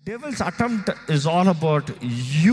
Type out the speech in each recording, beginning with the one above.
Devils attempt is all about you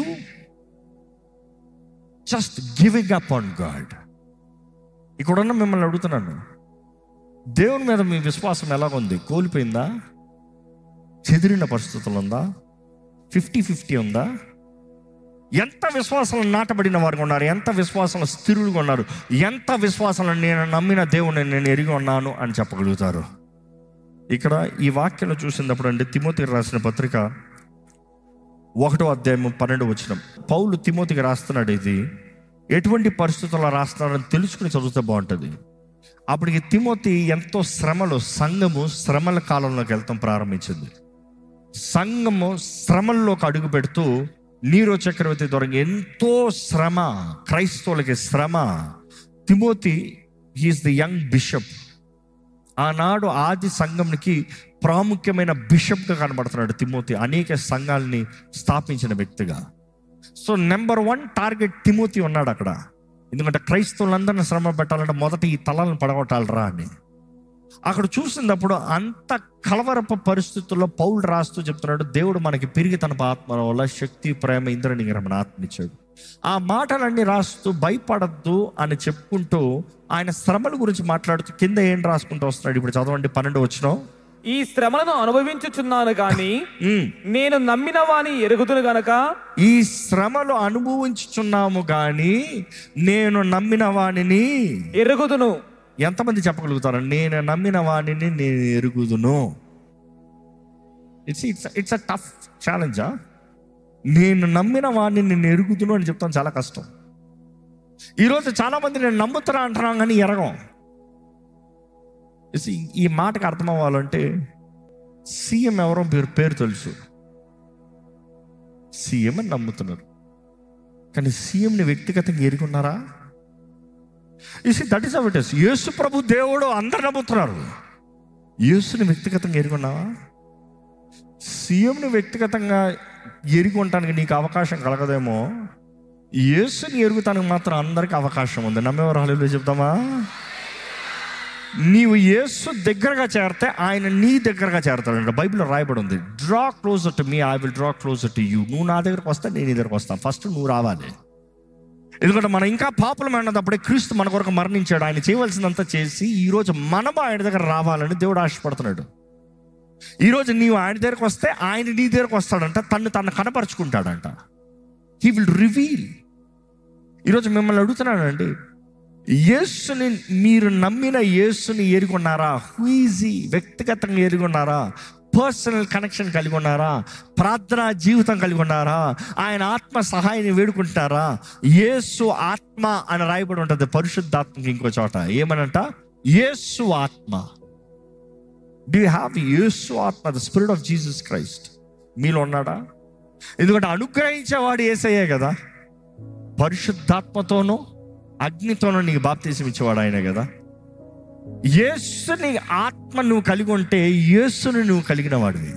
just giving up on God ఇక్కడున్న మిమ్మల్ని అడుగుతున్నాను దేవుని మీద మీ విశ్వాసం ఎలాగుంది కోల్పోయిందా చెదిరిన పరిస్థితులు ఉందా ఫిఫ్టీ ఫిఫ్టీ ఉందా ఎంత విశ్వాసం నాటబడిన వారు ఉన్నారు ఎంత విశ్వాసం స్థిరులుగా ఉన్నారు ఎంత విశ్వాసం నేను నమ్మిన దేవుని నేను ఎరిగి ఉన్నాను అని చెప్పగలుగుతారు ఇక్కడ ఈ వాక్యంలో చూసినప్పుడు అంటే తిమోతికి రాసిన పత్రిక ఒకటో అధ్యాయం పన్నెండు వచ్చిన పౌలు తిమోతికి రాస్తున్నాడు ఇది ఎటువంటి పరిస్థితుల్లో రాస్తున్నాడని తెలుసుకుని చదివితే బాగుంటుంది అప్పటికి తిమోతి ఎంతో శ్రమలు సంఘము శ్రమల కాలంలోకి వెళ్తాం ప్రారంభించింది సంఘము శ్రమల్లోకి అడుగు పెడుతూ నీరో చక్రవర్తి ద్వారా ఎంతో శ్రమ క్రైస్తవులకి శ్రమ Timothy he is the young bishop ఆనాడు ఆది సంఘంకి ప్రాముఖ్యమైన బిషప్గా కనబడుతున్నాడు తిమోతి అనేక సంఘాలని స్థాపించిన వ్యక్తిగా so number one target Timothy ఉన్నాడు అక్కడ ఎందుకంటే క్రైస్తవులందరిని శ్రమ పెట్టాలంటే మొదట ఈ తలను పడగొట్టాలరా అని అక్కడ చూసినప్పుడు అంత కలవరప పరిస్థితుల్లో పౌలు రాస్తూ చెప్తున్నాడు దేవుడు మనకి పెరిగి తన ఆత్మ వల్ల శక్తి ప్రేమ ఇంద్ర నిగ్రహణ ఆత్మిచ్చాడు ఆ మాటలన్నీ రాస్తూ భయపడద్దు అని చెప్పుకుంటూ ఆయన శ్రమల గురించి మాట్లాడుతూ కింద ఏం రాసుకుంటూ వస్తున్నాడు ఇప్పుడు చదవండి పన్నెండు వచ్చిన ఈ శ్రమలను అనుభవించుచున్నాను గాని నేను నమ్మిన వాని ఎరుగుదును గనక ఈ శ్రమలు అనుభవించుచున్నాము కానీ నేను నమ్మిన వాణిని ఎరుగుదును ఎంతమంది చెప్పగలుగుతారు నేను నమ్మిన వాణిని నేను ఎరుగుదును it's it's it's a tough ఛాలెంజా నేను నమ్మిన వాడిని నేను ఎరుగుదును అని చెప్తాను చాలా కష్టం ఈరోజు చాలా మంది నేను నమ్ముతారా అంటున్నాం కానీ ఎరగం You see, ఈ మాటకు అర్థం అవ్వాలంటే సీఎం ఎవరో పేరు పేరు తెలుసు సీఎం అని నమ్ముతున్నారు కానీ సీఎంని వ్యక్తిగతంగా ఎరుగున్నారా ఇసి దట్ ఈస్ అవట్ యేసు ప్రభు దేవుడు అందరు నమ్ముతున్నారు యేసుని వ్యక్తిగతంగా ఎరుగున్నావా సీఎంని వ్యక్తిగతంగా ఎరిగి ఉండటానికి నీకు అవకాశం కలగదేమో యేసుని ఎరుగుతానికి మాత్రం అందరికీ అవకాశం ఉంది నమ్మేవారు హాలీలో చెప్తామా నీవు యేసు దగ్గరగా చేరితే ఆయన నీ దగ్గరగా చేరతాడంట బైబిల్లో రాయబడి ఉంది draw closer to me I will draw closer to you నువ్వు నా దగ్గరకు వస్తే నేను నీ దగ్గరకు వస్తాను ఫస్ట్ నువ్వు రావాలి ఎందుకంటే మనం ఇంకా పాపులం అన్నదప్పుడే క్రీస్తు మన కొరకు మరణించాడు ఆయన చేయవలసినంత చేసి ఈరోజు మనము ఆయన దగ్గర రావాలని దేవుడు ఆశపడుతున్నాడు ఈరోజు నీవు ఆయన దగ్గరకు వస్తే ఆయన నీ దగ్గరకు వస్తాడంట తను తను కనపరుచుకుంటాడంట హీ విల్ రివీల్ ఈరోజు మిమ్మల్ని అడుగుతున్నానండి యేసుని మీరు నమ్మిన యేసుని ఎరుగున్నారా హుయిజీ వ్యక్తిగతంగా ఎరుగున్నారా పర్సనల్ కనెక్షన్ కలిగి ఉన్నారా ప్రార్థనా జీవితం కలిగి ఉన్నారా ఆయన ఆత్మ సహాయాన్ని వేడుకుంటారా యేసు ఆత్మ అని రాయబడి ఉంటుంది పరిశుద్ధాత్మకి ఇంకో చోట ఏమనంట యేసు ఆత్మ డూ హ్యావ్ యేసు ఆత్మ the spirit of Jesus Christ మీలో ఉన్నాడా ఎందుకంటే అనుగ్రహించేవాడు ఏసయ్యే కదా పరిశుద్ధాత్మతోనూ అగ్నితోనూ నీకు బాప్తీసం ఇచ్చేవాడు ఆయనే కదా యేసుని ఆత్మ నువ్వు కలిగి ఉంటే యేసుని నువ్వు కలిగిన వాడివి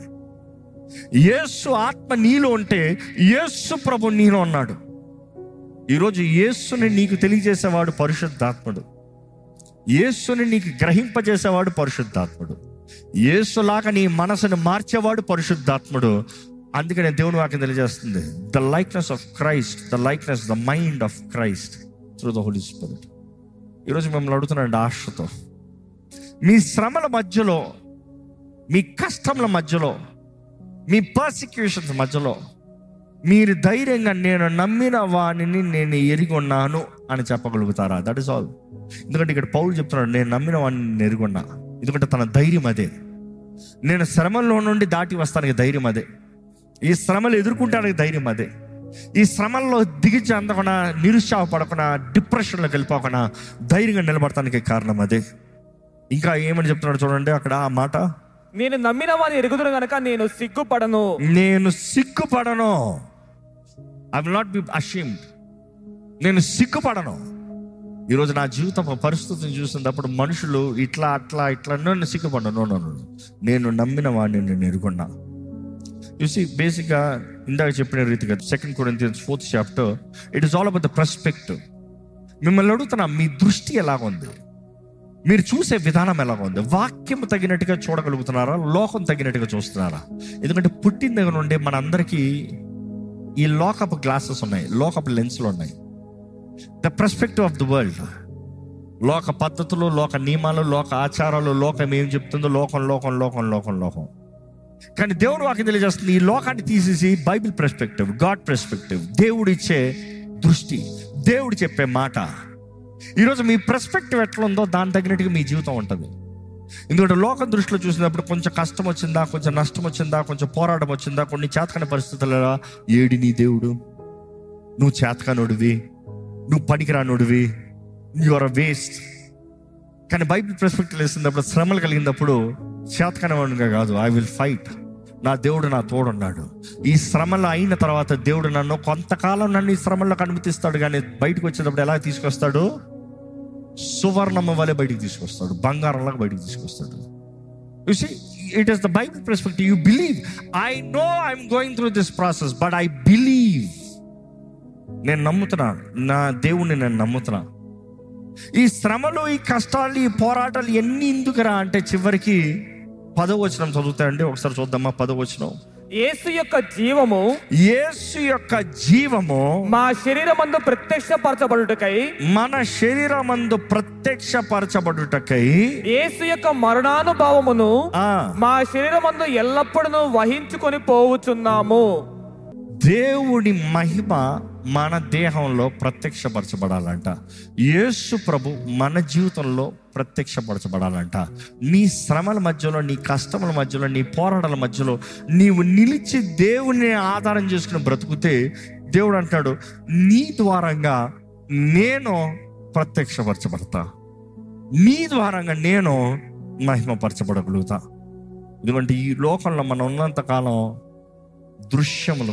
యేసు ఆత్మ నీలో ఉంటే యేసు ప్రభు నీలో ఉన్నాడు ఈరోజు యేసుని నీకు తెలియజేసేవాడు పరిశుద్ధాత్ముడు యేసుని నీకు గ్రహింపజేసేవాడు పరిశుద్ధాత్ముడు యేసులాగా నీ మనసును మార్చేవాడు పరిశుద్ధాత్ముడు అందుకనే దేవుని వాక్యం తెలియజేస్తుంది the likeness of Christ the likeness the mind of Christ through the holy spirit ఈరోజు మిమ్మల్ని అడుగుతున్నాండి ఆశతో మీ శ్రమల మధ్యలో మీ కష్టముల మధ్యలో మీ పర్సిక్యూషన్స్ మధ్యలో మీరు ధైర్యంగా నేను నమ్మిన వాణిని నేను ఎరిగి ఉన్నాను అని చెప్పగలుగుతారా దట్ ఇస్ ఆల్ ఎందుకంటే ఇక్కడ పౌలు చెప్తున్నాడు నేను నమ్మిన వాడిని నేను ఎరుగున్నా ఎందుకంటే తన ధైర్యం అదే నేను శ్రమల్లో నుండి దాటి వస్తానికి ధైర్యం అదే ఈ శ్రమలు ఎదుర్కొంటానికి ధైర్యం అదే ఈ శ్రమల్లో దిగిచి అందకుండా నిరుత్సాహపడకుండా డిప్రెషన్లోకి వెళ్ళిపోకుండా ధైర్యంగా నిలబడటానికి కారణం అదే ఇంకా ఏమని చెప్తున్నాడు చూడండి అక్కడ ఆ మాట నేను నమ్మిన వాని ఎరుగుదును గనక నేను సిగ్గుపడను నేను సిగ్గుపడను I will not be ashamed నేను సిగ్గుపడను ఈరోజు నా జీవితం పరిస్థితిని చూసినప్పుడు మనుషులు ఇట్లా అట్లా ఇట్లా నేను సిగ్గుపడను నో, నో, నో. నేను నమ్మిన వాడిని నేను ఎరుగున్నా చూసి బేసిక్గా ఇందాక చెప్పిన రీతిగా second Corinthians fourth chapter it is all about the perspective మిమ్మల్ని అడుగుతున్నా మీ దృష్టి ఎలాగుంది మీరు చూసే విధానం ఎలా ఉంది వాక్యం తగినట్టుగా చూడగలుగుతున్నారా లోకం తగినట్టుగా చూస్తున్నారా ఎందుకంటే పుట్టిన దగ్గర నుండి మనందరికీ ఈ లోకప్ గ్లాసెస్ ఉన్నాయి లోకప్ లెన్స్లు ఉన్నాయి the perspective of the world లోక పద్ధతులు లోక నియమాలు లోక ఆచారాలు లోకం ఏం చెప్తుందో లోకం లోకం లోకం లోకం లోకం కానీ దేవుడు వాక్యం తెలియజేస్తుంది ఈ లోకాన్ని తీసేసి బైబిల్ పర్స్పెక్టివ్ గాడ్ పర్స్పెక్టివ్ దేవుడు ఇచ్చే దృష్టి దేవుడు చెప్పే మాట ఈరోజు మీ పర్స్పెక్టివ్ ఎట్లా ఉందో దాని తగినట్టుగా మీ జీవితం ఉంటుంది ఎందుకంటే లోకం దృష్టిలో చూసినప్పుడు కొంచెం కష్టం వచ్చిందా కొంచెం నష్టం వచ్చిందా కొంచెం పోరాటం వచ్చిందా కొన్ని చేతకాని పరిస్థితులలో ఏడి నీ దేవుడు నువ్వు చేతకానుడివి నువ్వు పనికిరానుడివి యు ఆర్ వేస్ట్ కానీ బైబిల్ పర్స్పెక్టివ్ వేసినప్పుడు శ్రమలు కలిగినప్పుడు చేతకనవాడుగా కాదు ఐ విల్ ఫైట్ నా దేవుడు నా తోడున్నాడు ఈ శ్రమలు అయిన తర్వాత దేవుడు నన్ను కొంతకాలం నన్ను ఈ శ్రమల్లో అనుమతిస్తాడు కానీ బయటకు వచ్చేటప్పుడు ఎలా తీసుకొస్తాడు సువర్ణమ్మ వలె బయటికి తీసుకొస్తాడు బంగారంలాగా బయటికి తీసుకొస్తాడు you see it is the bible perspective you believe I know I'm going through this process but I believe నేను నమ్ముతున్నా నా దేవుణ్ణి నేను నమ్ముతున్నా ఈ శ్రమలు ఈ కష్టాలు ఈ పోరాటాలు ఎన్ని ఎందుకురా అంటే చివరికి పదవచనం చదువుతాయండి ఒకసారి చూద్దామా పదవచనం యేసు యొక్క జీవము యేసు యొక్క జీవము మా శరీరమందు ప్రత్యక్షపరచబడుటకై మన శరీరమందు ప్రత్యక్షపరచబడుటకై యేసు యొక్క మరణానుభావమును ఆ మా శరీరమందు ఎల్లప్పుడూ వహించుకొని పోవుచున్నాము దేవుడి మహిమ మన దేహంలో ప్రత్యక్షపరచబడాలంట యేసు ప్రభు మన జీవితంలో ప్రత్యక్షపరచబడాలంట నీ శ్రమల మధ్యలో నీ కష్టముల మధ్యలో నీ పోరాటాల మధ్యలో నీవు నిలిచి దేవుని ఆధారం చేసుకుని బ్రతుకుతే దేవుడు అంటాడు నీ ద్వారంగా నేను ప్రత్యక్షపరచబడతా నీ ద్వారంగా నేను మహిమపరచబడగలుగుతా ఎందుకంటే ఈ లోకంలో మనం ఉన్నంత కాలం దృశ్యములు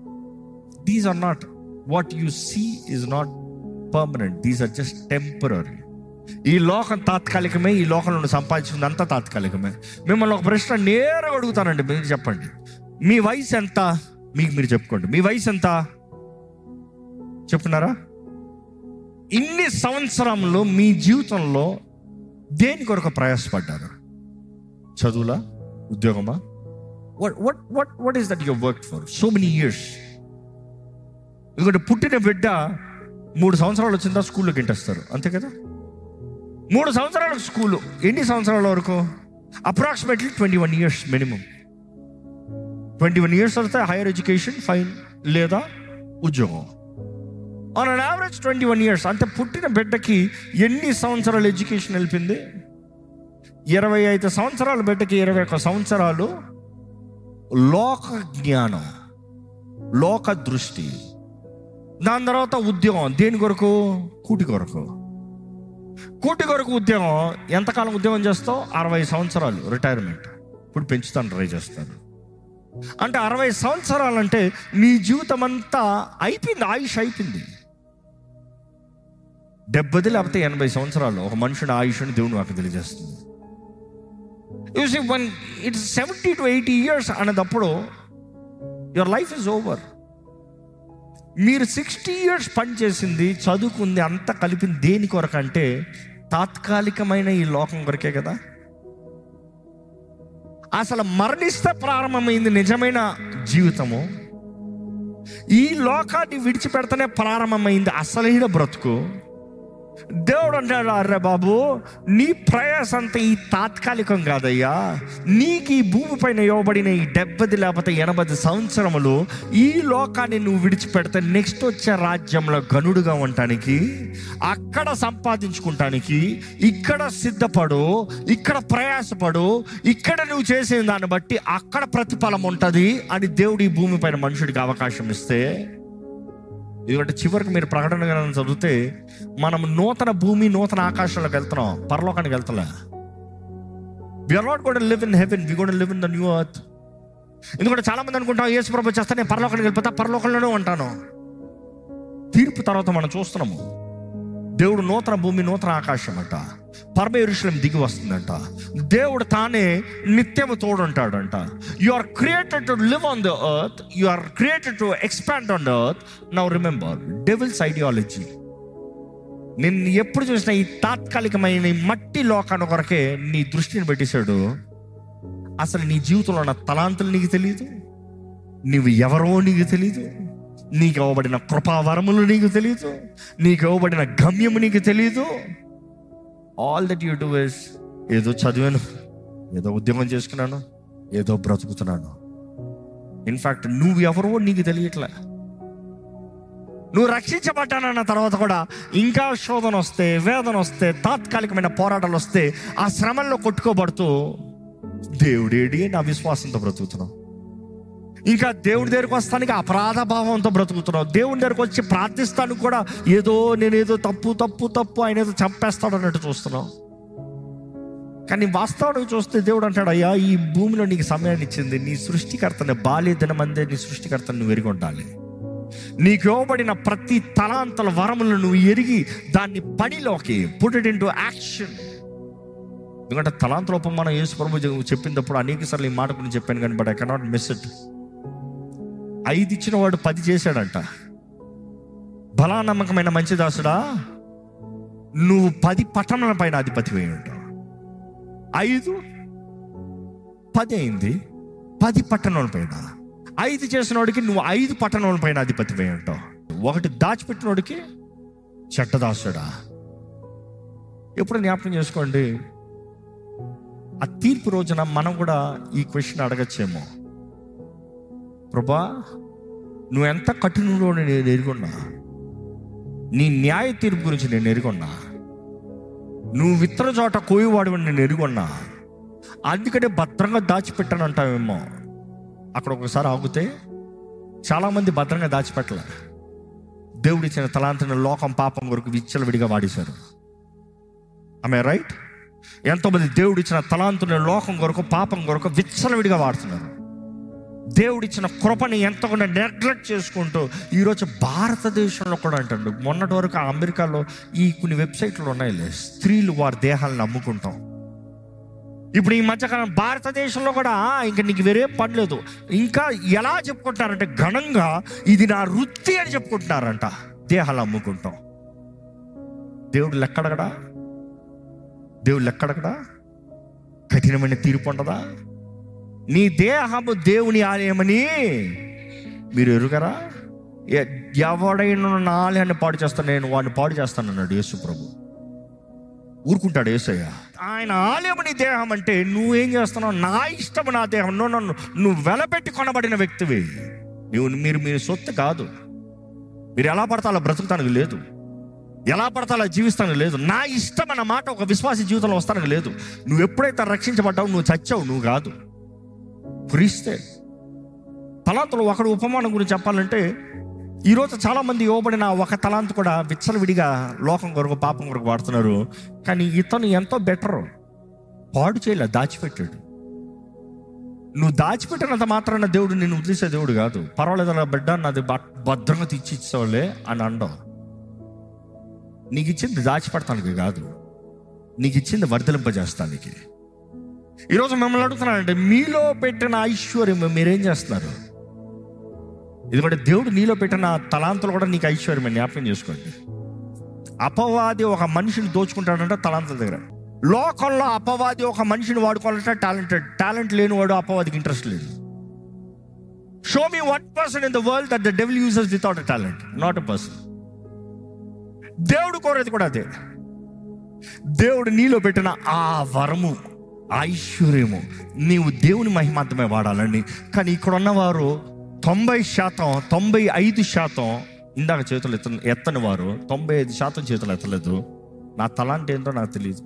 these are not what you see is not permanent these are just temporary ఈ లోకం తాత్కాలికమే ఈ లోకంలో నుండి సంపాదించింది అంతా తాత్కాలికమే మిమ్మల్ని ఒక ప్రశ్న నేరుగా అడుగుతానండి మీరు చెప్పండి మీ వయసు ఎంత మీకు మీరు చెప్పుకోండి మీ వయసు ఎంత చెప్తున్నారా ఇన్ని సంవత్సరంలో మీ జీవితంలో దేని కొరకు ప్రయాసపడ్డారు చదువులా ఉద్యోగమా what what what what is that you have worked for so many years ఎందుకంటే పుట్టిన బిడ్డ మూడు సంవత్సరాలు వచ్చిందా స్కూల్లోకి ఇంటేస్తారు అంతే కదా మూడు సంవత్సరాలకు స్కూల్ ఎన్ని సంవత్సరాల వరకు approximately twenty one years minimum twenty one years వస్తే హైయర్ ఎడ్యుకేషన్ ఫైన్ లేదా ఉద్యోగం on an average twenty one years అంటే పుట్టిన బిడ్డకి ఎన్ని సంవత్సరాలు ఎడ్యుకేషన్ వెళ్ళింది ఇరవై ఐదు సంవత్సరాల బిడ్డకి ఇరవై ఒక్క సంవత్సరాలు లోక జ్ఞానం లోక దృష్టి దాని తర్వాత ఉద్యోగం దేని కొరకు కూటి కొరకు కూటి కొరకు ఉద్యోగం ఎంతకాలం ఉద్యోగం చేస్తావు అరవై సంవత్సరాలు రిటైర్మెంట్ ఇప్పుడు పెంచుతాను ట్రై చేస్తాను అంటే అరవై సంవత్సరాలు అంటే నీ జీవితం అంతా అయిపోయింది ఆయుష్ అయిపోయింది డెబ్బది లేకపోతే ఎనభై సంవత్సరాలు ఒక మనుషుని ఆయుష్ని దేవుడు నాకు తెలియజేస్తుంది you see one it's seventy to eighty years అన్నదప్పుడు యువర్ లైఫ్ ఇస్ ఓవర్ మీరు సిక్స్టీ ఇయర్స్ పనిచేసింది చదువుకుంది అంతా కలిపింది దేని కొరకు అంటే తాత్కాలికమైన ఈ లోకం కొరకే కదా అసలు మరణిస్తే ప్రారంభమైంది నిజమైన జీవితము ఈ లోకాన్ని విడిచిపెడతనే ప్రారంభమైంది అసలైన బ్రతుకు దేవుడు అంటాడు అర్రే బాబు నీ ప్రయాస అంతా ఈ తాత్కాలికం కాదయ్యా నీకు ఈ భూమి పైన ఇవ్వబడిన ఈ డెబ్బది లేకపోతే ఎనభై సంవత్సరములు ఈ లోకాన్ని నువ్వు విడిచిపెడితే నెక్స్ట్ వచ్చే రాజ్యంలో గనుడుగా ఉండటానికి అక్కడ సంపాదించుకుంటానికి ఇక్కడ సిద్ధపడు ఇక్కడ ప్రయాసపడు ఇక్కడ నువ్వు చేసిన దాన్ని బట్టి అక్కడ ప్రతిఫలం ఉంటుంది అని దేవుడు ఈ భూమి పైన మనుషుడికి అవకాశం ఇస్తే ఎందుకంటే చివరికి మీరు ప్రకటన గ్రంథం చదివితే మనం నూతన భూమి నూతన ఆకాశంలోకి వెళ్తున్నాం పరలోకానికి వెళ్తలే we are not gonna live in heaven we gonna live in the new earth ఎందుకంటే చాలా మంది అనుకుంటాం యేసు ప్రభు చేస్తే నేను పరలోకానికి వెళ్ళిపోతా పరలోకంలోనే ఉంటాను తీర్పు తర్వాత మనం చూస్తున్నాము దేవుడు నూతన భూమి నూతన ఆకాశం అంట పరమేరుషులం దిగి వస్తుందంట దేవుడు తానే నిత్యము తోడుంటాడంట you are created to live on the earth you are created to expand on the earth now remember devil's ideology నిన్ను ఎప్పుడు చూసినా ఈ తాత్కాలికమైన ఈ మట్టి లోకాన్ని కొరకే నీ దృష్టిని పెట్టేశాడు అసలు నీ జీవితంలో ఉన్న తలాంతులు నీకు తెలియదు నువ్వు ఎవరో నీకు తెలియదు నీకు ఇవ్వబడిన కృపావరములు నీకు తెలియదు నీకు ఇవ్వబడిన గమ్యము నీకు తెలియదు all that you do is ఏదో చదివాను ఏదో ఉద్యోగం చేసుకున్నాను ఏదో బ్రతుకుతున్నాను ఇన్ఫాక్ట్ నువ్వు ఎవరో నీకు తెలియట్లే నువ్వు రక్షించబడ్డానన్న తర్వాత కూడా ఇంకా శోధన వస్తే వేదన వస్తే తాత్కాలికమైన పోరాటాలు వస్తే ఆ శ్రమల్లో కొట్టుకోబడుతూ దేవుడేడి నా విశ్వాసంతో బ్రతుకుతున్నావు ఇంకా దేవుడి దగ్గరికి వస్తానికి అపరాధ భావంతో బ్రతుకుతున్నావు దేవుడి దగ్గరికి వచ్చి ప్రార్థిస్తానికి కూడా ఏదో నేనేదో తప్పు తప్పు తప్పు ఆయన ఏదో చంపేస్తాడు అన్నట్టు చూస్తున్నావు కానీ వాస్తవానికి చూస్తే దేవుడు అంటాడు అయ్యా ఈ భూమిలో నీకు సమయాన్ని ఇచ్చింది నీ సృష్టికర్తని బాల్యదినమందే నీ సృష్టికర్తను నువ్వు ఎరిగి ఉండాలి నీకు ఇవ్వబడిన ప్రతి తలాంతల వరములను నువ్వు ఎరిగి దాన్ని పనిలోకి put it into action ఎందుకంటే తలాంతలోపం మనం యేసు ప్రభు చెప్పినప్పుడు అనేక సార్లు ఈ మాట గురించి చెప్పాను కానీ but I cannot miss it ఐదు ఇచ్చిన వాడు పది చేశాడంట బలా నమ్మకమైన మంచి దాసుడా నువ్వు పది పట్టణాల పైన అధిపతి వేయి ఉంటావు ఐదు పది అయింది పది పట్టణాల పైన ఐదు చేసినోడికి నువ్వు ఐదు పట్టణాల పైన అధిపతి వేయి ఉంటావు ఒకటి దాచిపెట్టినోడికి చెడ్డదాసుడా ఎప్పుడు జ్ఞాపకం చేసుకోండి ఆ తీర్పు రోజున మనం కూడా ఈ క్వశ్చన్ అడగచ్చేమో ప్రభా నువ్వు ఎంత కఠినంలో నేను ఎరుగున్నా నీ న్యాయ తీర్పు గురించి నేను ఎరుగున్నా నువ్వు విత్తన చోట కోయివాడు నేను ఎరుగున్నా అందుకనే భద్రంగా దాచిపెట్టాను అంటావేమో అక్కడ ఒకసారి ఆగితే చాలామంది భద్రంగా దాచిపెట్టలే దేవుడిచ్చిన తలాంతిని లోకం పాపం కొరకు విచ్చలవిడిగా వాడేశారు ఆమె రైట్ ఎంతోమంది దేవుడిచ్చిన తలాంతుని లోకం కొరకు పాపం కొరకు విచ్చలవిడిగా వాడుతున్నారు దేవుడిచ్చిన కృపని ఎంతకుండా నెగ్లెక్ట్ చేసుకుంటూ ఈరోజు భారతదేశంలో కూడా అంటాడు మొన్నటి వరకు ఆ అమెరికాలో ఈ కొన్ని వెబ్సైట్లు ఉన్నాయిలే స్త్రీలు వారి దేహాలను అమ్ముకుంటాం ఇప్పుడు ఈ మధ్యకాలం భారతదేశంలో కూడా ఇంకా నీకు వేరే పని లేదు ఇంకా ఎలా చెప్పుకుంటారంటే ఘనంగా ఇది నా వృత్తి అని చెప్పుకుంటున్నారంట దేహాలు అమ్ముకుంటాం దేవుడు లెక్కడగడా దేవుడు లెక్కడగడా కఠినమైన తీర్పు ఉండదా నీ దేహము దేవుని ఆలయమని మీరు ఎరుగరా ఎ- ఎవడైనా నా ఆలయాన్ని పాడు చేస్తాను నేను వాడిని పాడు చేస్తాను అన్నాడు యేసు ప్రభు ఊరుకుంటాడు యేసయ్య ఆయన ఆలయం నీ దేహం అంటే నువ్వేం చేస్తున్నావు నా ఇష్టం నా దేహం నువ్వు నన్ను నువ్వు వెలపెట్టి కొనబడిన వ్యక్తివి నువ్వు మీరు మీరు సొత్తు కాదు మీరు ఎలా పడతా అలా బ్రతుకుతానికి లేదు ఎలా పడతా అలా జీవిస్తానికి లేదు నా ఇష్టం అన్న మాట ఒక విశ్వాస జీవితంలో వస్తానికి లేదు నువ్వు ఎప్పుడైతే రక్షించబడ్డావు నువ్వు చచ్చావు నువ్వు కాదు క్రీస్తే తలాంతులు ఒకడు ఉపమానం గురించి చెప్పాలంటే ఈరోజు చాలామంది ఇవ్వబడిన ఒక తలాంతు కూడా విచ్చలవిడిగా లోకం కొరకు పాపం కొరకు వాడుతున్నారు కానీ ఇతను ఎంతో బెటర్ పాడు చేయలే దాచిపెట్టాడు నువ్వు దాచిపెట్టినంత మాత్రాన దేవుడు నిన్ను వదిలేసే దేవుడు కాదు పర్వాలేదు నా బిడ్డ నాది భ- భద్రంగా తెచ్చి ఇచ్చేవాళ్ళే అని అండం నీకు ఇచ్చింది దాచిపెడతానికి కాదు నీకు ఇచ్చింది వర్ధలింపజేస్తానికి ఈరోజు మిమ్మల్ని అడుగుతున్నానంటే మీలో పెట్టిన ఐశ్వర్యం మీరేం చేస్తున్నారు ఎందుకంటే దేవుడు నీలో పెట్టిన తలాంతులు కూడా నీకు ఐశ్వర్యం జ్ఞాపకం చేసుకోండి అపవాది ఒక మనిషిని దోచుకుంటాడంటే తలాంతుల దగ్గర లోకంలో అపవాది ఒక మనిషిని వాడుకోవాలంటే టాలెంటెడ్ టాలెంట్ లేనివాడు అపవాదికి ఇంట్రెస్ట్ లేదు show me one person in the world that the devil uses without a talent not a person దేవుడు కోరేది కూడా అదే దేవుడు నీలో పెట్టిన ఆ వరము ఆ ఐశ్వర్యము నీవు దేవుని మహిమార్థమే వాడాలండి కానీ ఇక్కడ ఉన్నవారు తొంభై శాతం తొంభై ఐదు శాతం ఇందాక చేతులు ఎత్త ఎత్తని వారు తొంభై ఐదు శాతం చేతులు ఎత్తలేదు నా తలాంటి ఏంటో నాకు తెలియదు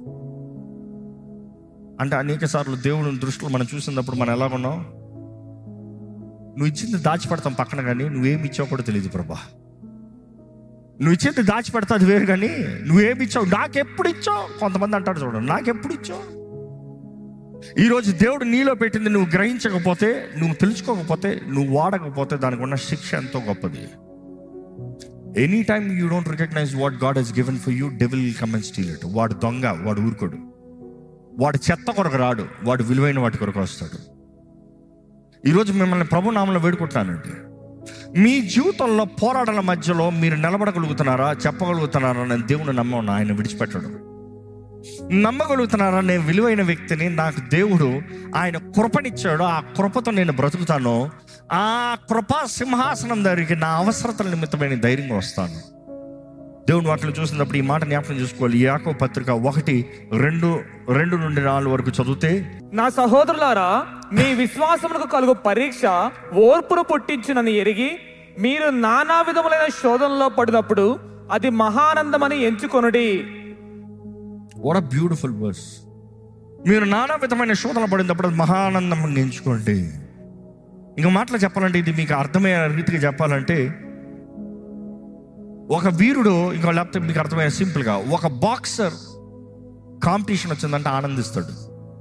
అంటే అనేక సార్లు దేవుని దృష్టిలో మనం చూసినప్పుడు మనం ఎలా ఉన్నాం నువ్వు ఇచ్చింది దాచిపెడతాం పక్కన కానీ నువ్వేమి ఇచ్చావు కూడా తెలియదు ప్రభా నువ్వు ఇచ్చేది దాచిపెడతా అది వేరు కానీ నువ్వేమి ఇచ్చావు నాకెప్పుడు ఇచ్చావు కొంతమంది అంటారు చూడండి నాకెప్పుడు ఇచ్చావు ఈరోజు దేవుడు నీలో పెట్టింది నువ్వు గ్రహించకపోతే నువ్వు తెలుసుకోకపోతే నువ్వు వాడకపోతే దానికి ఉన్న శిక్ష ఎంతో గొప్పది any time you don't recognise what God he's given for you devil come and steal it వాడు దొంగ వాడు ఊరుకోడు వాడు చెత్త కొరకు రాడు వాడు విలువైన వాటి కొరకు వస్తాడు ఈరోజు మిమ్మల్ని ప్రభు నామంలో వేడుకుంటానండి మీ జీవితంలో పోరాటాల మధ్యలో మీరు నిలబడగలుగుతున్నారా చెప్పగలుగుతున్నారా నేను దేవుని నమ్మను ఆయన విడిచిపెట్టడు నమ్మగలుగుతున్నారా నేను విలువైన వ్యక్తిని నాకు దేవుడు ఆయన కృపనిచ్చాడు ఆ కృపతో నేను బ్రతుకుతాను ఆ కృపా సింహాసనం దగ్గరికి నా అవసరతల నిమిత్తమైన ధైర్యంగా వస్తాను దేవుని వాటిలో చూసినప్పుడు ఈ మాట జ్ఞాపకం చేసుకోవాలి యాకో పత్రిక ఒకటి రెండు రెండు నుండి నాలుగు వరకు చదివితే నా సహోదరులారా మీ విశ్వాసములకు కలుగు పరీక్ష ఓర్పును పుట్టించునని ఎరిగి మీరు నానా విధములైన శోధనలో పడినప్పుడు అది మహానందమని ఎంచుకొనుడి వాట్ అ బ్యూటిఫుల్ వర్స్ మీరు నానా విధమైన శోధన పడినప్పుడు అది మహానందం ఎంచుకోండి ఇంక మాటలు చెప్పాలంటే ఇది మీకు అర్థమయ్యే రీతిగా చెప్పాలంటే ఒక వీరుడు ఇంకా లేకపోతే మీకు అర్థమయ్యే సింపుల్గా ఒక బాక్సర్ కాంపిటీషన్ వచ్చిందంటే ఆనందిస్తాడు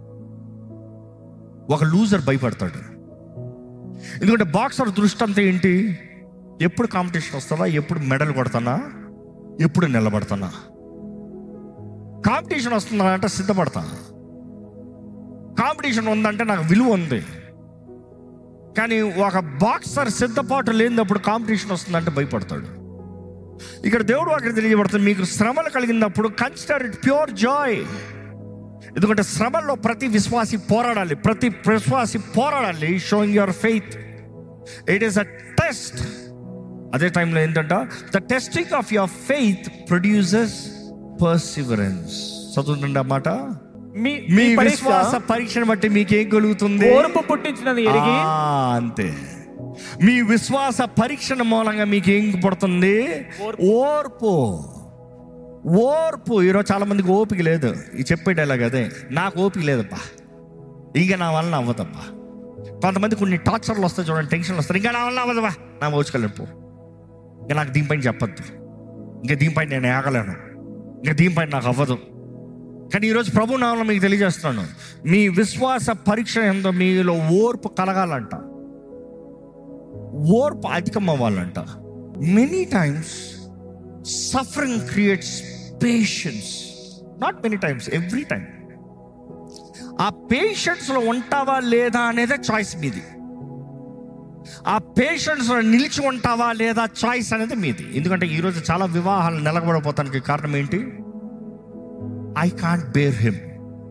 ఒక లూజర్ భయపడతాడు ఎందుకంటే బాక్సర్ దృష్టి అంతా ఏంటి ఎప్పుడు కాంపిటీషన్ వస్తుందా ఎప్పుడు మెడల్ కొడతానా ఎప్పుడు నిలబడతానా కాంపిటీషన్ వస్తుందా అంటే సిద్ధపడతా కాంపిటీషన్ ఉందంటే నాకు విలువ ఉంది కానీ ఒక బాక్సర్ సిద్ధపాటు లేనప్పుడు కాంపిటీషన్ వస్తుందంటే భయపడతాడు ఇక్కడ దేవుడు అక్కడ తెలియబడుతుంది మీకు శ్రమలు కలిగినప్పుడు కన్సిడర్ ఇట్ ప్యూర్ జాయ్ ఎందుకంటే శ్రమల్లో ప్రతి విశ్వాసి పోరాడాలి ప్రతి విశ్వాసి పోరాడాలి showing your faith it is a test అదే టైంలో ఏంటంట the testing of your faith produces perseverance చదువుతుండే మాట మీ మీ మీ పరీక్ష విశ్వాస పరీక్షను బట్టి మీకేం కలుగుతుంది ఓర్పు పుట్టించునని ఎరిగి ఆ, అంతే మీ విశ్వాస పరీక్షణ మూలంగా మీకు ఏం పడుతుంది ఓర్పు ఓర్పు ఈరోజు చాలా మందికి ఓపిక లేదు ఈ చెప్పే డైలాగ్ అదే నాకు ఓపిక లేదప్పా ఇంకా నా వలన అవ్వదప్పా కొంతమంది కొన్ని టార్చర్లు వస్తాయి చూడండి టెన్షన్లు వస్తాయి ఇంకా నా వలన అవ్వదబ్బా నా ఓచుకెళ్ళిపో ఇంకా నాకు దీనిపైన చెప్పొద్దు ఇంకా దీనిపైన నేను ఆగలేను ఇంకా దీనిపైన నాకు అవ్వదు కానీ ఈరోజు ప్రభు నామం మీకు తెలియజేస్తున్నాను మీ విశ్వాస పరీక్ష ఎంతో మీలో ఓర్పు కలగాలంట ఓర్పు అధికం అవ్వాలంట many times suffering creates patience not many times every time ఆ పేషెన్స్లో ఉంటావా లేదా అనేదే చాయిస్ మీది ఆ పేషెన్స్లో నిలిచి ఉంటావా లేదా చాయిస్ అనేది మీది ఎందుకంటే ఈరోజు చాలా వివాహాలు నిలబడిపోతానికి కారణం ఏంటి I can't bear him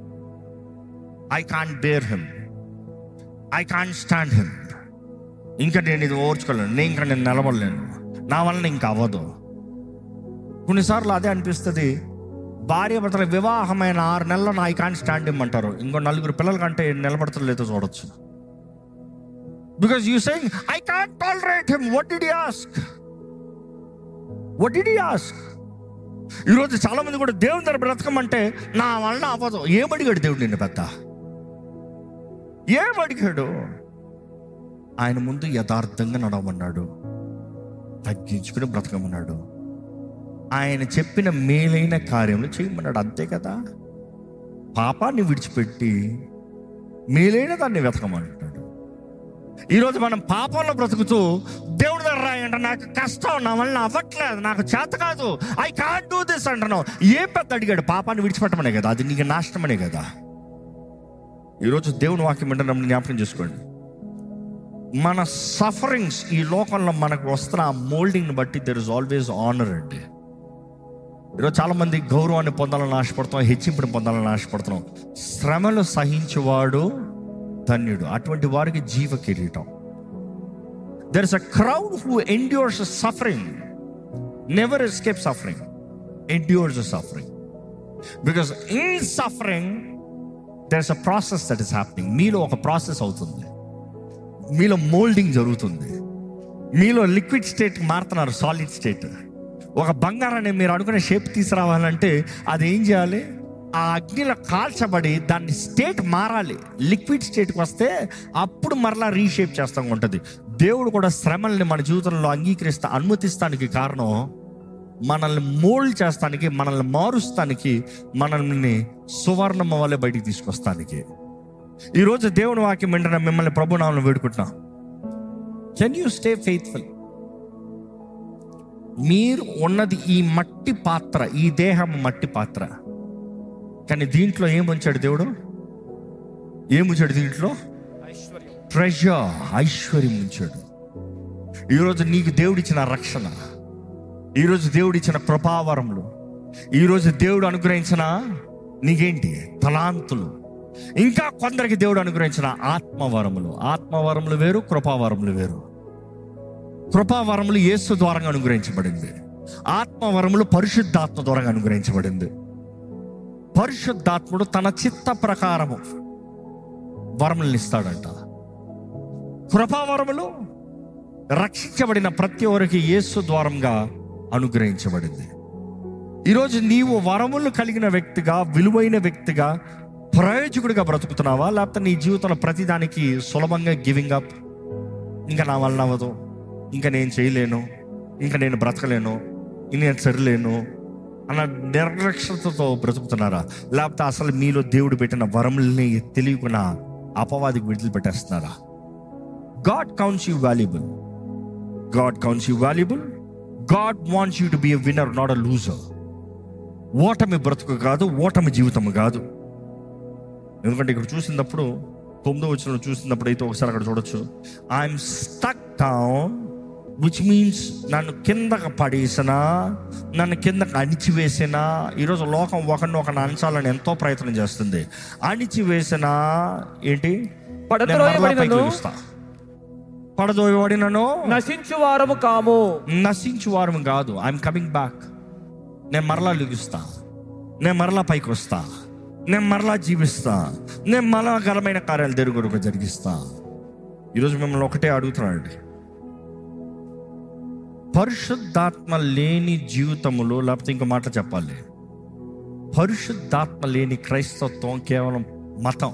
I can't bear him I can't stand him ఇంకా నేను ఇది ఓర్చుకోలేను నేను ఇంకా నేను నిలబడలేను నా వలన ఇంకా అవ్వదు కొన్నిసార్లు అదే అనిపిస్తుంది భార్య భర్తల వివాహమైన ఆరు నెలల్లో ఐ కాంట్ స్టాండ్ హిమ్ అంటారు ఇంకో నలుగురు పిల్లల కంటే నిలబడతారు లేదో చూడొచ్చు because you saying I can't tolerate him what did ask what did ask ఈరోజు చాలా మంది కూడా దేవుని దగ్గర బ్రతకమంటే నా వలన అవ్వదు ఏమడిగాడు దేవుడు నిన్ను పెద్ద ఏమడిగాడు ఆయన ముందు యథార్థంగా నడవమన్నాడు తగ్గించుకుని బ్రతకమన్నాడు ఆయన చెప్పిన మేలైన కార్యములు చేయమన్నాడు అంతే కదా పాపాన్ని విడిచిపెట్టి మేలైన దాన్ని వెతకమంటాడు ఈరోజు మనం పాపంలో బ్రతుకుతూ దేవుడి దగ్గర రాయంట నాకు కష్టం నా వల్ల అవ్వట్లేదు నాకు చేత కాదు ఐ కాంట్ డూ దిస్ అంటున్నావు ఏ పెద్ద అడిగాడు పాపాన్ని విడిచిపెట్టమనే కదా అది నీకు నాశనమనే కదా ఈరోజు దేవుని వాక్యం అంటే నన్ను జ్ఞాపకం చేసుకోండి మన సఫరింగ్స్ ఈ లోకంలో మనకు వస్తున్న ఆ మోల్డింగ్ని బట్టి దెర్ ఇస్ ఆల్వేస్ ఆనర్ అండి ఈరోజు చాలా మంది గౌరవాన్ని పొందాలని ఆశపడుతున్నాం హెచ్చింపుని పొందాలని ఆశపడుతున్నాం శ్రమలు సహించేవాడు ధన్యుడు అటువంటి వారికి జీవ కిరీటం there is a crowd who endures suffering never escape suffering endures suffering because in suffering there is a process that is happening మీలో ఒక ప్రాసెస్ అవుతుంది మీలో మోల్డింగ్ జరుగుతుంది మీలో లిక్విడ్ స్టేట్ మారుతున్నారు సాలిడ్ స్టేట్ ఒక బంగారాన్ని మీరు అనుకునే షేప్ తీసుకురావాలంటే అది ఏం చేయాలి ఆ అగ్నిలో కాల్చబడి దాన్ని స్టేట్ మారాలి లిక్విడ్ స్టేట్కి వస్తే అప్పుడు మరలా రీషేప్ చేస్తాం ఉంటుంది దేవుడు కూడా శ్రమల్ని మన జీవితంలో అంగీకరిస్తా అనుమతిస్తానికి కారణం మనల్ని మోల్డ్ చేస్తానికి మనల్ని మారుస్తానికి మనల్ని సువర్ణమ వల్లే బయటికి తీసుకొస్తానికి ఈరోజు దేవుని వాక్యం వెంటనే మిమ్మల్ని ప్రభునామను వేడుకుంటున్నా కెన్ యూ స్టే ఫెయిత్ఫుల్ మీరు ఉన్నది ఈ మట్టి పాత్ర ఈ దేహం మట్టి పాత్ర కానీ దీంట్లో ఏం ఉంచాడు దేవుడు ఏం ఉంచాడు దీంట్లో ట్రెజర్ ఐశ్వర్యం ఉంచాడు ఈరోజు నీకు దేవుడిచ్చిన రక్షణ ఈరోజు దేవుడిచ్చిన కృపావరములు ఈరోజు దేవుడు అనుగ్రహించిన నీకేంటి తలాంతులు ఇంకా కొందరికి దేవుడు అనుగ్రహించిన ఆత్మవరములు ఆత్మవరములు వేరు కృపావరములు వేరు కృపావరములు యేసు ద్వారంగా అనుగ్రహించబడింది ఆత్మవరములు పరిశుద్ధాత్మ ద్వారంగా అనుగ్రహించబడింది పరిశుద్ధాత్ముడు తన చిత్త ప్రకారము వరములను ఇస్తాడంట కృపావరములు రక్షించబడిన ప్రతి ఒక్కరికి యేసు ద్వారంగా అనుగ్రహించబడింది ఈరోజు నీవు వరములు కలిగిన వ్యక్తిగా విలువైన వ్యక్తిగా ప్రయోజకుడిగా బ్రతుకుతున్నావా లేకపోతే నీ జీవితంలో ప్రతిదానికి సులభంగా గివింగ్ అప్ ఇంకా నా వల్ల అవ్వదు ఇంకా నేను చేయలేను ఇంకా నేను బ్రతకలేను ఇంక నేను సరిలేను అన్న నిర్లక్ష్యతతో బ్రతుకుతున్నారా లేకపోతే అసలు మీలో దేవుడు పెట్టిన వరముల్ని తెలియకుండా అపవాదికి విడుదల పెట్టేస్తున్నారా God counts you valuable God counts you valuable God wants you to be a winner not a loser ఓటమి బ్రతుకు కాదు ఓటమి జీవితం కాదు ఎందుకంటే ఇక్కడ చూసినప్పుడు తొమ్మిదో వచ్చిన చూసినప్పుడు అయితే ఒకసారి అక్కడ చూడొచ్చు I'm stuck down which means నన్ను కిందకు పడేసిన నన్ను కిందకు అణిచివేసిన ఈరోజు లోకం ఒకరిని ఒకరిని అణచాలని ఎంతో ప్రయత్నం చేస్తుంది అణిచివేసిన ఏంటి నేను మరలా పైకి లెగుస్తా. పడదోయబడినను నశించు వారము కాము నశించు వారం కాదు ఐఎమ్ కమింగ్ బ్యాక్ నేను మరలా లిగుస్తా నేను మరలా పైకి వస్తా నేను మరలా జీవిస్తా నేను మరలా ఘనమైన కార్యాలు దేవుడు జరిగిస్తా ఈరోజు మిమ్మల్ని ఒకటే అడుగుతున్నాడు పరిశుద్ధాత్మ లేని జీవితములో లేకపోతే ఇంకో మాట చెప్పాలి పరిశుద్ధాత్మ లేని క్రైస్తత్వం కేవలం మతం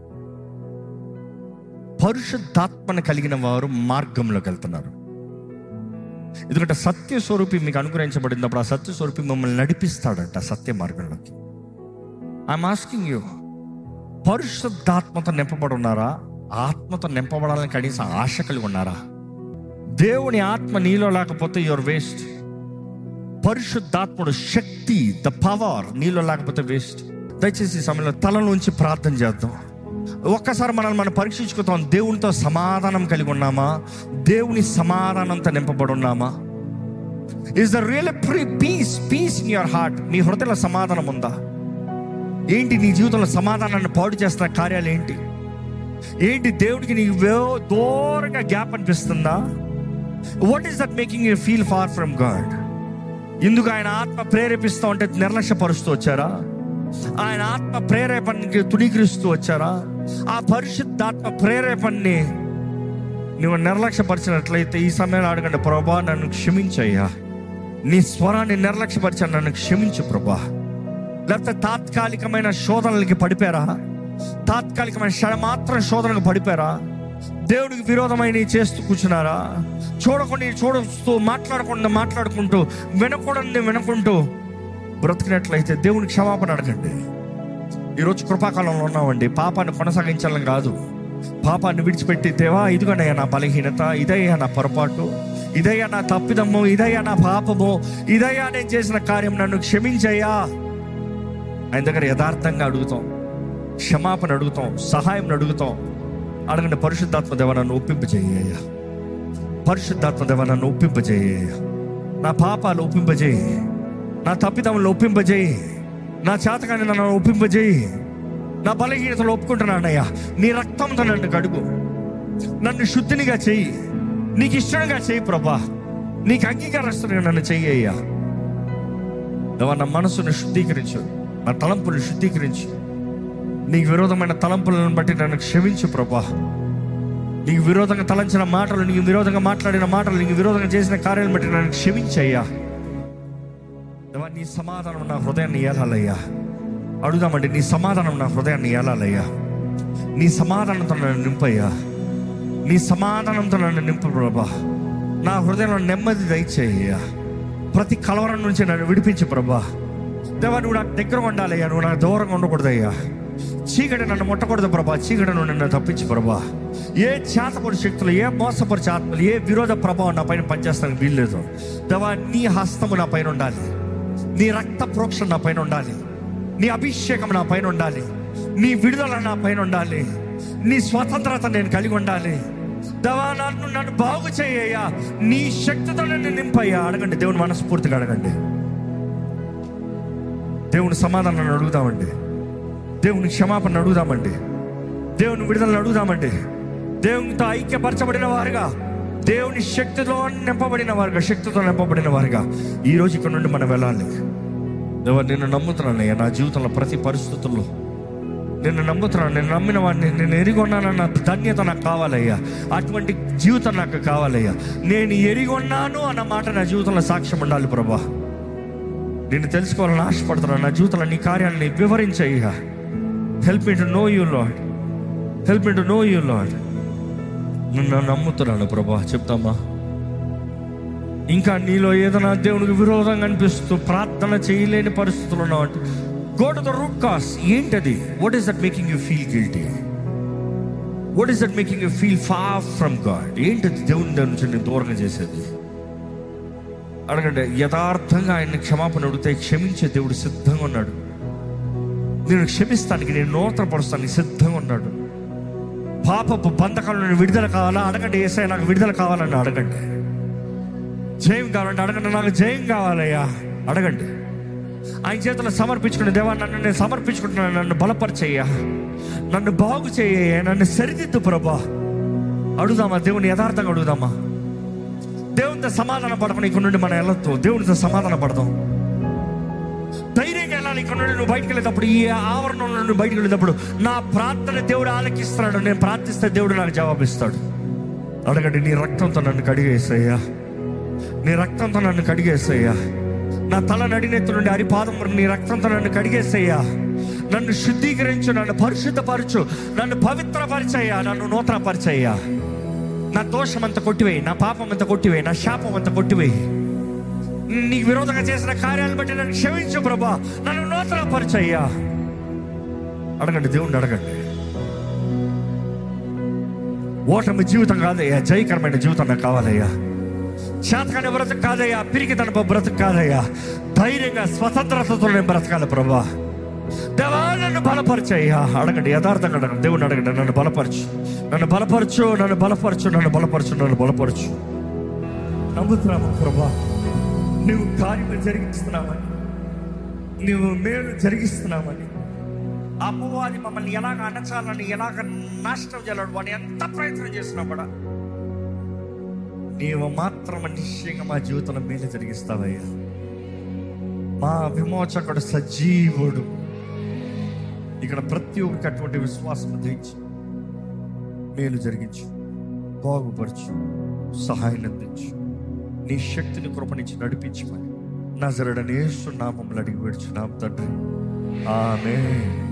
పరిశుద్ధాత్మను కలిగిన వారు మార్గంలోకి వెళ్తున్నారు ఎందుకంటే సత్య స్వరూపి మీకు అనుగ్రహించబడినప్పుడు ఆ సత్య స్వరూపి మిమ్మల్ని నడిపిస్తాడంట సత్య మార్గంలోకి ఐఎమ్ ఆస్కింగ్ యూ పరిశుద్ధాత్మతో నింపబడి ఉన్నారా ఆత్మతో నింపబడాలని కనీసం ఆశ కలిగి ఉన్నారా దేవుని ఆత్మ నీలో లేకపోతే యువర్ వేస్ట్ పరిశుద్ధాత్ముడు శక్తి ద పవర్ నీలో లేకపోతే వేస్ట్ దయచేసి ఈ సమయంలో తలలోంచి ప్రార్థన చేద్దాం ఒక్కసారి మనల్ని మనం పరీక్షించుకుంటాం దేవునితో సమాధానం కలిగి ఉన్నామా దేవుని సమాధానంతో నింపబడి ఉన్నామా is the real pre peace peace in your heart నీ హృదయంలో సమాధానం ఉందా ఏంటి నీ జీవితంలో సమాధానాన్ని పాడు చేస్తున్న కార్యాలు ఏంటి ఏంటి దేవుడికి నీకు వే- దూరంగా గ్యాప్ అనిపిస్తుందా what is that making you feel far from God ఎందుకు ఆయన ఆత్మ ప్రేరేపిస్తూ ఉంటే నిర్లక్ష్యపరుస్తూ వచ్చారా ఆయన ఆత్మ ప్రేరేపణకి తుణీకరిస్తూ వచ్చారా ఆ పరిశుద్ధాత్మ ప్రేరేపణని నువ్వు నిర్లక్ష్యపరిచినట్లయితే ఈ సమయంలో అడగండి ప్రభా నన్ను క్షమించయ్యా నీ స్వరాన్ని నిర్లక్ష్యపరిచాను నన్ను క్షమించు ప్రభా లేకపోతే తాత్కాలికమైన శోధనలకి పడిపోయారా తాత్కాలికమైన క్షణమాత్రం శోధనకు పడిపోయారా దేవుడికి విరోధమైన చేస్తూ కూర్చున్నారా చూడకుండా చూడస్తూ మాట్లాడకుండా మాట్లాడుకుంటూ వినకూడని వినకుంటూ బ్రతికినట్లయితే దేవుని క్షమాపణ అడగండి ఈరోజు కృపాకాలంలో ఉన్నామండి పాపాన్ని కొనసాగించాలని కాదు పాపాన్ని విడిచిపెట్టి దేవా ఇదిగోనయ్యా నా బలహీనత ఇదయ్యా నా పొరపాటు ఇదయ్యా నా తప్పిదమ్ము ఇదయ్యా నా పాపము ఇదయ్యా నేను చేసిన కార్యం నన్ను క్షమించయ్యా ఆయన దగ్గర యథార్థంగా అడుగుతాం క్షమాపణ అడుగుతాం సహాయం అడుగుతాం అడగండి పరిశుద్ధాత్మ దేవ నన్ను ఒప్పింపజేయ్యా పరిశుద్ధాత్మ దేవ నన్ను ఒప్పింపజేయ్యా నా పాపాలు ఒప్పింపజేయి నా తప్పిదములు ఒప్పింపజేయి నా చేతకాన్ని నన్ను ఒప్పింపజేయి నా బలహీనతలు ఒప్పుకుంటున్నానయ్యా నీ రక్తంతో నన్ను కడుగు నన్ను శుద్ధినిగా చెయ్యి నీకు ఇష్టంగా చెయ్యి ప్రభా నీకు అంగీకారస్తునిగా నన్ను చెయ్యయ్యా దేవా నా మనసును శుద్ధీకరించు నా తలంపులను శుద్ధీకరించు నీకు విరోధమైన తలంపులను బట్టి నన్ను క్షమించు ప్రభా నీకు విరోధంగా తలంచిన మాటలు నీకు విరోధంగా మాట్లాడిన మాటలు నీకు విరోధంగా చేసిన కార్యాలను బట్టి నన్ను క్షమించయ్యా దేవా నీ సమాధానం నా హృదయాన్ని ఏలాలయ్యా అడుగుదామండి నీ సమాధానం నా హృదయాన్ని ఏలాలయ్యా నీ సమాధానంతో నన్ను నింపయ్యా నీ సమాధానంతో నన్ను నింపు ప్రభా నా హృదయంలో నెమ్మది దయచేయ్యా ప్రతి కలవరం నుంచి నన్ను విడిపించు ప్రభా దేవా నువ్వు నాకు దగ్గర ఉండాలయ్యా నువ్వు నాకు దూరంగా ఉండకూడదయ్యా చీకటి నన్ను ముట్టకూడదు ప్రభా చీకటి నుండి నన్ను తప్పించు ప్రభా ఏ చేతపడి శక్తులు ఏ మోసపరిచే ఆత్మలు ఏ విరోధ ప్రభావం నా పైన పనిచేస్తానికి వీల్లేదు దేవా నీ హస్తము నా పైన ఉండాలి నీ రక్త ప్రోక్షణ నా పైన ఉండాలి నీ అభిషేకం నా పైన ఉండాలి నీ విడుదల నా పైన ఉండాలి నీ స్వతంత్రత నేను కలిగి ఉండాలి దేవా నన్ను నన్ను బాగు చేయ్యా నీ శక్తితో నన్ను నింపయ్యా అడగండి దేవుని మనస్ఫూర్తిగా అడగండి దేవుని సమాధానాన్ని అడుగుదామండి దేవుని క్షమాపణ అడుగుదామండి దేవుని విడుదలను అడుగుదామండి దేవునితో ఐక్యపరచబడిన వారుగా దేవుని శక్తితో నింపబడిన వారుగా శక్తితో నింపబడిన వారుగా ఈ రోజు ఇక్కడ నుండి మనం వెళ్ళాలి దేవా నిన్ను నమ్ముతున్నానయ్యా నా జీవితంలో ప్రతి పరిస్థితుల్లో నిన్ను నమ్ముతున్నాను నేను నమ్మిన వాడిని నేను ఎరిగొన్నానన్న ధన్యత నాకు కావాలయ్యా అటువంటి జీవితం నాకు కావాలయ్యా నేను ఎరిగొన్నాను అన్న మాట నా జీవితంలో సాక్ష్యం ఉండాలి ప్రభా నేను తెలుసుకోవాలని ఆశపడుతున్నాను నా జీవితంలో నీ కార్యాలని వివరించయ్యా help me to know you Lord help me to know you Lord నిన్ను నమ్ముతున్నాను ప్రభా చెప్తామా ఇంకా నీలో ఏదైనా దేవునికి విరోధంగా అనిపిస్తూ ప్రార్థన చేయలేని పరిస్థితులు ఉన్నావంటే go to the root cause ఏంటది what is that making you feel guilty what is that making you feel far from God ఏంటది దేవుని దగ్గర నుంచి నేను దూరంగా చేసేది అడగండి యథార్థంగా ఆయన్ని క్షమాపణ అడిగితే క్షమించే దేవుడు సిద్ధంగా ఉన్నాడు నేను క్షమిస్తానికి నేను నూతనపరుస్తానికి సిద్ధంగా ఉన్నాడు పాపపు బంధకాల నుండి విడుదల కావాలా అడగండి ఏసై నాకు విడుదల కావాలని అడగండి జయం కావాలంటే అడగండి నాకు జయం కావాలయ్యా అడగండి ఆయన చేతులు సమర్పించుకుని దేవా నన్ను నేను సమర్పించుకుంటున్నాను నన్ను బలపరిచయ్యా నన్ను బాగు చేయ నన్ను సరిదిద్దు ప్రభా అడుగుదామా దేవుని యథార్థంగా అడుగుదామా దేవునితో సమాధాన పడకుండా ఇక్కడ నుండి మనం వెళ్ళొద్దు దేవునితో సమాధాన పడదాం ధైర్యంగా వెళ్ళాలి ఇక్కడ నుండి నువ్వు బయటకు వెళ్ళేటప్పుడు ఈ ఆవరణం నుండి బయటకు వెళ్ళేటప్పుడు నా ప్రార్థన దేవుడు ఆలకిస్తున్నాడు నేను ప్రార్థిస్తే దేవుడు నాకు జవాబిస్తాడు అడగండి నీ రక్తంతో నన్ను కడిగేసయ్యా నీ రక్తంతో నన్ను కడిగేసయ్యా నా తల నడినెత్తు నుండి అరిపాదం వరకు నీ రక్తంతో నన్ను కడిగేసయ్యా నన్ను శుద్ధీకరించు నన్ను పరిశుద్ధపరచు నన్ను పవిత్రపరిచయ్యా నన్ను నూతనపరిచయ్యా నా దోషం అంతా కొట్టివేయి నా పాపం అంతా కొట్టివేయి నా శాపం అంతా కొట్టివేయి నీకు విరోధంగా చేసిన కార్యాలను బట్టి నన్ను క్షమించు ప్రభా నన్ను నూతన పరిచయ్యా అడగండి దేవుణ్ణి అడగండి ఓటమి జీవితం కాదయ్యా జయకరమైన జీవితం నాకు కావాలయ్యా శాతకాని బ్రతుకు కాదయ్యా పిరికి తన బ్రతుకు కాదయ్యా ధైర్యంగా స్వతంత్రతతో నేను బ్రతకాలి ప్రభా దేవా నన్ను బలపరచయ్యా అడగండి యథార్థంగా అడగండి దేవుని అడగండి నన్ను బలపరచు నన్ను బలపరచు నన్ను బలపరచు నన్ను బలపరచు నన్ను బలపరచు నమ్ముతున్నాము ప్రభా నువ్వు కార్యము జరిగిస్తున్నావని నువ్వు మేలు జరిగిస్తున్నావని అమ్మవారి మమ్మల్ని ఎలాగ అనచాలని ఎలాగ నాశనం చేయాలని వాడిని ఎంత ప్రయత్నం చేసినా కూడా నీవు మాత్రం నిశ్చయంగా మా జీవితంలో మేలు జరిగిస్తావయ్యా మా విమోచకుడు సజీవుడు ఇక్కడ ప్రతి ఒక్కరికి అటువంటి విశ్వాసం ధరించి మేలు జరిగించు బాగుపరచు సహాయం అందించు నీ శక్తిని కృపణించి నడిపించమని నజరడనేస్తున్నామని అడిగి పెడుచున్నాం తండ్రి ఆమె